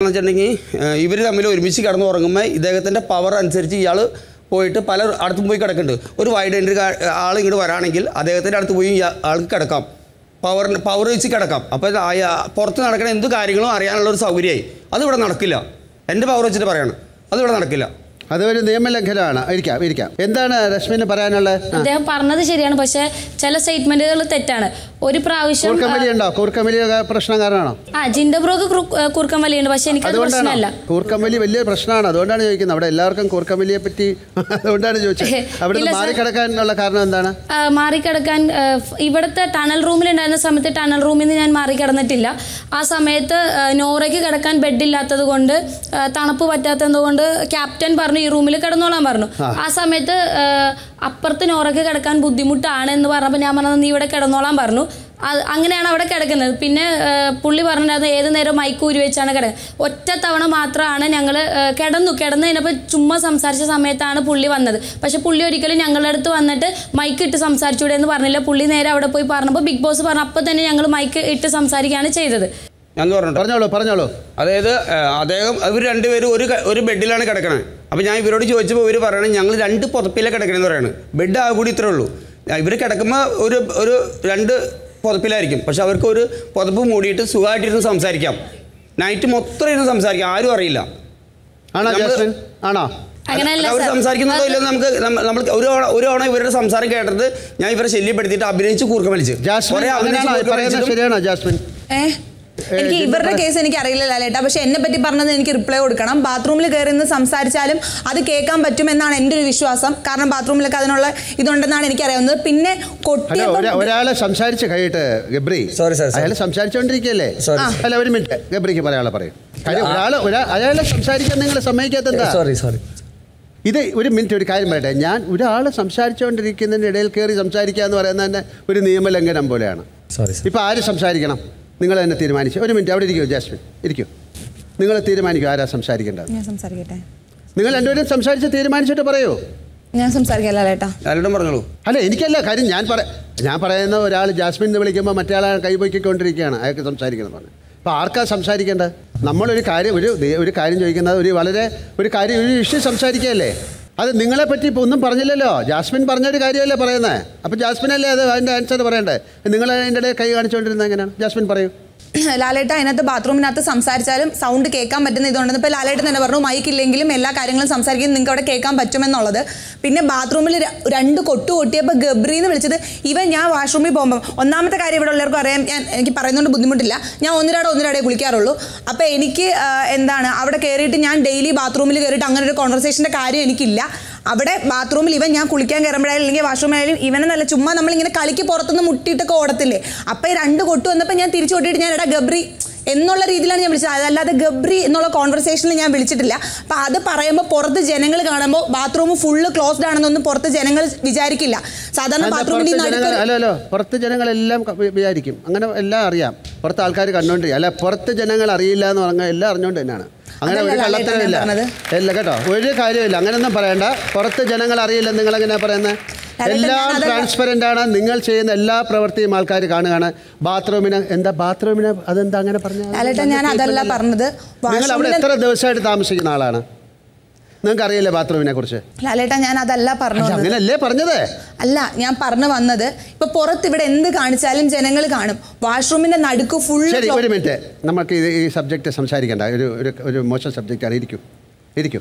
എന്ന് വെച്ചിട്ടുണ്ടെങ്കിൽ ഇവർ തമ്മിൽ ഒരുമിച്ച് കിടന്ന് ഉറങ്ങുമ്പോൾ ഇദ്ദേഹത്തിൻ്റെ പവർ അനുസരിച്ച് ഇയാൾ പോയിട്ട് പല അടുത്തും പോയി കിടക്കുന്നുണ്ട് ഒരു വൈഡ് എൻട്രി ആൾ ഇങ്ങോട്ട് വരാണെങ്കിൽ അദ്ദേഹത്തിൻ്റെ അടുത്ത് പോയി ഇയാ- ആൾക്ക് കിടക്കാം പവറിന് പവർ വെച്ച് കിടക്കാം അപ്പോൾ അയ- പുറത്ത് നടക്കുന്ന എന്ത് കാര്യങ്ങളും അറിയാനുള്ള ഒരു സൗകര്യമായി അതിവിടെ നടക്കില്ല എൻ്റെ പവർ വെച്ചിട്ട് പറയാണ് അതിവിടെ നടക്കില്ല അതൊരു നിയമലംഘനമാണ് ഇരിക്കാം ഇരിക്കാം എന്താണ് രശ്മിന് പറയാനുള്ളത് ആ. അദ്ദേഹം പറഞ്ഞത് ശരിയാണ് പക്ഷെ ചില സ്റ്റേറ്റ്മെന്റുകൾ തെറ്റാണ് ഒരു പ്രാവശ്യം കൂർക്കമ്പലി ഉണ്ടോ കൂർക്കമ്പലി പ്രശ്നം കാരണമാണോ ആ ജിൻഡോ ബ്രോക്ക് കുറുക്കം വലിയുണ്ട് പക്ഷെ എനിക്കത് അതുകൊണ്ടാണ് പ്രശ്നമല്ല കൂർക്കമ്പലി വലിയ പ്രശ്നമാണ് അതുകൊണ്ടാണ് ചോദിക്കുന്നത് അവിടെ എല്ലാവർക്കും കൂർക്കമ്പലിയെ പറ്റി അതുകൊണ്ടാണ് ചോദിച്ചത് അവിടെ ഇല്ല, സർ. മാറിക്കിടക്കാനുള്ള കാരണം എന്താണ് ആ, മാറിക്കിടക്കാൻ ആ, ഫ്- ഇവിടുത്തെ ടണൽ റൂമിലുണ്ടായിരുന്ന സമയത്ത് ടണൽ റൂമിൽ നിന്ന് ഞാൻ മാറിക്കിടന്നിട്ടില്ല ആ സമയത്ത് ആ, നോറയ്ക്ക് കിടക്കാൻ ബെഡില്ലാത്തത് കൊണ്ട് ആ, തണുപ്പ് പറ്റാത്തത് കൊണ്ട് ക്യാപ്റ്റൻ പറഞ്ഞു ഈ റൂമിൽ കിടന്നോളാൻ പറഞ്ഞു ആ സമയത്ത് ആ, അപ്പുറത്ത് നോറയ്ക്ക് കിടക്കാൻ ബുദ്ധിമുട്ടാണ് എന്ന് പറഞ്ഞപ്പോൾ ഞാൻ പറഞ്ഞത് നീ ഇവിടെ കിടന്നോളാൻ പറഞ്ഞു അത് അങ്ങനെയാണ് അവിടെ കിടക്കുന്നത് പിന്നെ ആ, പുള്ളി പറഞ്ഞിട്ടുണ്ടായിരുന്നു ഏത് നേരം മൈക്ക് ഊരി വെച്ചാണ് കിടക്കുന്നത് ഒറ്റ തവണ മാത്രമാണ് ഞങ്ങൾ കിടന്നു കിടന്നു കഴിഞ്ഞപ്പോൾ ചുമ്മാ സംസാരിച്ച സമയത്താണ് പുള്ളി വന്നത് പക്ഷെ പുള്ളി ഒരിക്കലും ഞങ്ങളുടെ അടുത്ത് വന്നിട്ട് മൈക്ക് ഇട്ട് സംസാരിച്ചൂടെ എന്ന് പറഞ്ഞില്ല പുള്ളി നേരെ അവിടെ പോയി പറഞ്ഞപ്പോൾ ബിഗ് ബോസ് പറഞ്ഞു അപ്പോൾ തന്നെ ഞങ്ങൾ മൈക്ക് ഇട്ട് സംസാരിക്കുകയാണ് ചെയ്തത് ഞാൻ പറഞ്ഞിട്ട് പറഞ്ഞോളൂ പറഞ്ഞോളൂ അതായത് ആ, അദ്ദേഹം ഇവർ രണ്ടുപേരും ഒരു ക- ഒരു ബെഡിലാണ് കിടക്കണത് അപ്പോൾ ഞാൻ ഇവരോട് ചോദിച്ചപ്പോൾ ഇവർ പറയണത് ഞങ്ങൾ രണ്ട് പുതപ്പിലാണ് കിടക്കണമെന്ന് പറയാണ് ബെഡ് ആ കൂടി ഇത്രേ ഉള്ളൂ ഇവർ കിടക്കുമ്പോൾ ഒരു ഒരു രണ്ട് പുതപ്പിലായിരിക്കും പക്ഷെ അവർക്ക് ഒരു പുതപ്പ് മൂടിയിട്ട് സുഖമായിട്ടിരുന്ന് സംസാരിക്കാം നൈറ്റ് മൊത്തം ഇരുന്ന് സംസാരിക്കാം ആരും അറിയില്ല ആണോ നമ്മള് ജാസ്മിൻ ആണോ അങ്ങനെയല്ല അവർ സർ. സംസാരിക്കുന്നതോ ഇല്ലെന്ന് നമുക്ക് നമ്മ- നമ്മൾ ഒരു തവണ ഒരു തവണ ഇവരുടെ സംസാരം കേട്ടിട്ട് ഞാൻ ഇവരെ ശല്യപ്പെടുത്തിയിട്ട് അഭിനയിച്ച് കൂർക്കം വലിച്ച് ജാസ്മിൻ കുറേ അഭിനയിച്ച് അങ്ങനെയാണോ കൂർക്കം പറയുന്നത് വലിച്ചിട്ടും ശരിയാണോ ജാസ്മിൻ ഏ എനിക്ക് ഇവരുടെ കേസ് എനിക്ക് അറിയില്ല ലാലേട്ടാ പക്ഷെ എന്നെ പറ്റി പറഞ്ഞത് എനിക്ക് റിപ്ലൈ കൊടുക്കണം ബാത്റൂമിൽ കയറി നിന്ന് സംസാരിച്ചാലും അത് കേൾക്കാൻ പറ്റുമെന്നാണ് എൻ്റെ ഒരു വിശ്വാസം കാരണം ബാത്റൂമിലൊക്കെ അതിനുള്ള ഇതുണ്ടെന്നാണ് എനിക്ക് അറിയാവുന്നത് പിന്നെ അല്ല കൊട്ടിയപ്പം ഒരാ- ഒരാളെ സംസാരിച്ച് കഴിയിട്ട് ഗബ്രി Sorry, sir, sorry. അയാൾ സംസാരിച്ചുകൊണ്ടിരിക്കുകയല്ലേ Sorry, അല്ല ഒരു മിനിറ്റ് ഗബ്രിക്ക് പറയാനുള്ള പറയും കാര്യം ഒരാൾ ഒരാ അയാളെ സംസാരിക്കാൻ നിങ്ങൾ സമ്മതിക്കാത്തെന്താ സോറി സോറി ഇത് ഒരു മിനിറ്റ് ഒരു കാര്യം പറയട്ടെ ഞാൻ ഒരാൾ സംസാരിച്ചുകൊണ്ടിരിക്കുന്നതിൻ്റെ ഇടയിൽ കയറി സംസാരിക്കുക എന്ന് പറയുന്നത് തന്നെ ഒരു നിയമലംഘനം പോലെയാണ് സോറി ഇപ്പോൾ ആര് സംസാരിക്കണം നിങ്ങൾ തന്നെ തീരുമാനിച്ചു ഒരു മിനിറ്റ് അവിടെ ഇരിക്കൂ ജാസ്മിൻ ഇരിക്കൂ നിങ്ങൾ തീരുമാനിക്കൂ ആരാ സംസാരിക്കേണ്ടത് ഞാൻ സംസാരിക്കട്ടെ നിങ്ങൾ രണ്ടുപേരും സംസാരിച്ച് തീരുമാനിച്ചിട്ട് പറയൂ ഞാൻ സംസാരിക്കാം ലാലേട്ടാ ആരോടും പറഞ്ഞോളൂ അല്ല എനിക്കല്ല കാര്യം ഞാൻ പറ ഞാൻ പറയുന്ന ഒരാൾ ജാസ്മിൻ എന്ന് വിളിക്കുമ്പോൾ മറ്റേ ആളെ കൈപൊക്കിക്കൊണ്ടിരിക്കുകയാണ് അയാൾക്ക് സംസാരിക്കണം എന്ന് പറഞ്ഞു അപ്പോൾ ആർക്കാ സംസാരിക്കേണ്ടത് നമ്മളൊരു കാര്യം ഒരു ദേ- ഒരു കാര്യം ചോദിക്കുന്നത് ഒരു വളരെ ഒരു കാര്യം ഒരു ഇഷ്യൂ സംസാരിക്കുകയല്ലേ അത് നിങ്ങളെ പറ്റി ഇപ്പോൾ ഒന്നും പറഞ്ഞില്ലല്ലോ ജാസ്മിൻ പറഞ്ഞൊരു കാര്യമല്ലേ പറയുന്നത് അപ്പോൾ ജാസ്മിനല്ലേ അത് അതിൻ്റെ ആൻസർ പറയണ്ടേ നിങ്ങൾ അതിൻ്റെ ഇടയിൽ കൈ കാണിച്ചുകൊണ്ടിരുന്നത് എങ്ങനെയാണ് ജാസ്മിൻ പറയൂ ലാലേട്ട അതിനകത്ത് ബാത്റൂമിനകത്ത് സംസാരിച്ചാലും സൗണ്ട് കേൾക്കാൻ പറ്റുന്ന ഇതുണ്ടെന്ന് ഇപ്പോൾ ലാലേട്ടൻ തന്നെ പറഞ്ഞു മൈക്ക് ഇല്ലെങ്കിലും എല്ലാ കാര്യങ്ങളും സംസാരിക്കും നിങ്ങൾക്ക് അവിടെ കേൾക്കാൻ പറ്റുമെന്നുള്ളത് പിന്നെ ബാത്റൂമിൽ ര- രണ്ട് കൊട്ടു കൊട്ടിയപ്പോൾ ഗബ്രി എന്ന് വിളിച്ചത് ഇവൻ ഞാൻ വാഷ്റൂമിൽ പോകുമ്പോൾ ഒന്നാമത്തെ കാര്യം ഇവിടെ ഉള്ളവർക്കും അറിയാം ഞാൻ എനിക്ക് പറയുന്നതുകൊണ്ട് ബുദ്ധിമുട്ടില്ല ഞാൻ ഒന്നിരാടെ ഒന്നിരാടെ കുളിക്കാറുള്ളൂ അപ്പോൾ എനിക്ക് ആ, എന്താണ് അവിടെ കയറിയിട്ട് ഞാൻ ഡെയിലി ബാത്റൂമിൽ കയറിയിട്ട് അങ്ങനെ ഒരു കോൺവെർസേഷൻ്റെ കാര്യം എനിക്കില്ല അവിടെ ബാത്റൂമിൽ ഇവൻ ഞാൻ കുളിക്കാൻ കയറുമ്പോഴായാലും അല്ലെങ്കിൽ വാഷ്റൂമിലായാലും ഇവനെ നല്ല ചുമ്മാ നമ്മളിങ്ങനെ കളിക്ക് പുറത്തുനിന്ന് മുട്ടിയിട്ടൊക്കെ ഓടത്തില്ലേ അപ്പോൾ ഈ രണ്ട് കൊട്ടു വന്നപ്പോൾ ഞാൻ തിരിച്ചു കൊട്ടിയിട്ട് ഞാൻ എടാ ഗബ്രി എന്നുള്ള രീതിയിലാണ് ഞാൻ വിളിച്ചത് അതല്ലാതെ ഗബ്രി എന്നുള്ള കോൺവെർസേഷനിൽ ഞാൻ വിളിച്ചിട്ടില്ല അപ്പം അത് പറയുമ്പോൾ പുറത്ത് ജനങ്ങൾ കാണുമ്പോൾ ബാത്റൂം ഫുള്ള് ക്ലോസ്ഡ് ആണെന്നൊന്നും പുറത്ത് ജനങ്ങൾ വിചാരിക്കില്ല സാധാരണ അതെന്താ ബാത്റൂമിൽ പുറത്ത് ജനങ്ങൾ അല്ല അല്ലോ പുറത്ത് ജനങ്ങളെല്ലാം ക- വി- വിചാരിക്കും അങ്ങനെ എല്ലാം അറിയാം പുറത്ത് ആൾക്കാർ കണ്ടുകൊണ്ടിരിക്കും അല്ല പുറത്ത് ജനങ്ങൾ അറിയില്ല എന്ന് പറഞ്ഞാൽ എല്ലാം അറിഞ്ഞുകൊണ്ട് തന്നെയാണ് അങ്ങനെ ഒരു അതല്ല ലാലേട്ടൻ കള്ളത്തരമില്ല പറഞ്ഞത്. ഇല്ല കേട്ടോ ഒരു കാര്യമില്ല അങ്ങനെയൊന്നും പറയണ്ട പുറത്ത് ജനങ്ങൾ അറിയില്ല നിങ്ങൾ എങ്ങനെയാ പറയുന്നത് ലാലേട്ടൻ, എല്ലാം ഞാൻ അതല്ല- ട്രാൻസ്പെറൻ്റ് ആണ് നിങ്ങൾ ചെയ്യുന്ന എല്ലാ പ്രവൃത്തിയും ആൾക്കാർ കാണുകയാണ് ബാത്റൂമിന് എന്താ ബാത്റൂമിന് അതെന്താ അങ്ങനെ പറഞ്ഞാൽ ലാലേട്ടൻ ഞാൻ അതല്ല പറഞ്ഞത് നിങ്ങൾ അവിടെ വാഷ്റൂമിൽ എത്ര ദിവസമായിട്ട് താമസിക്കുന്ന ആളാണ് നിങ്ങൾക്ക് അറിയില്ലേ ബാത്റൂമിനെ കുറിച്ച് ലാലേട്ടൻ ഞാൻ അതല്ല പറഞ്ഞു അല്ല, വന്നത്. അങ്ങനെയല്ലേ പറഞ്ഞത് അല്ല ഞാൻ പറഞ്ഞു വന്നത് ഇപ്പൊ പുറത്ത് ഇവിടെ എന്ത് കാണിച്ചാലും ജനങ്ങൾ കാണും വാഷ്റൂമിന്റെ നടുക്ക് ഫുള്ള് ശരി ഒരു മിനിറ്റ് നമുക്ക് ഇത് ഈ സബ്ജക്റ്റ് സംസാരിക്കണ്ട ഒരു ഒരു ഒരു മോശം സബ്ജക്റ്റാണ് ഇരിക്കും ഇരിക്കും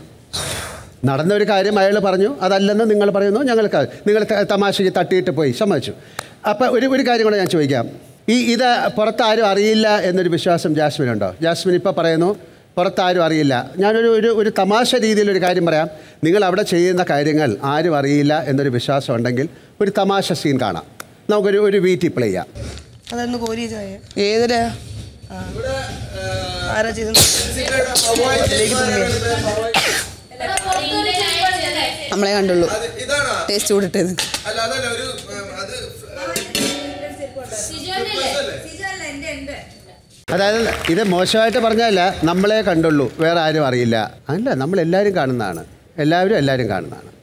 നടന്ന ഒരു കാര്യം അയാൾ പറഞ്ഞു അതല്ലെന്ന് നിങ്ങൾ പറയുന്നു ഞങ്ങൾക്ക് നിങ്ങൾ ത- തമാശയ്ക്ക് തട്ടിയിട്ട് പോയി സമ്മതിച്ചു അപ്പോൾ ഒരു ഒരു കാര്യം കൂടെ ഞാൻ ചോദിക്കാം ഈ ഇത് പുറത്താരും അറിയില്ല എന്നൊരു വിശ്വാസം ജാസ്മിനുണ്ടോ ജാസ്മിൻ ഇപ്പോൾ പറയുന്നു പുറത്താരും അറിയില്ല ഞാനൊരു ഒരു ഒരു തമാശ രീതിയിലൊരു കാര്യം പറയാം നിങ്ങൾ അവിടെ ചെയ്യുന്ന കാര്യങ്ങൾ ആരും അറിയില്ല എന്നൊരു വിശ്വാസം ഉണ്ടെങ്കിൽ ഒരു തമാശ സീൻ കാണാം നമുക്കൊരു ഒരു വീട്ടിൽ പ്ലേ ചെയ്യാം അതൊന്ന് കോരി ഏതൊരു ആരാ ചെയ്തത് അതിലേക്ക് തുമ്മിയ നമ്മളെ കണ്ടുള്ളൂ ടേസ്റ്റ് കൂടിട്ടത് അതായത് ഇത് മോശമായിട്ട് പറഞ്ഞല്ല നമ്മളെ കണ്ടുള്ളൂ വേറെ ആരും അറിയില്ല അല്ല നമ്മളെല്ലാവരും കാണുന്നതാണ് എല്ലാവരും എല്ലാവരും കാണുന്നതാണ്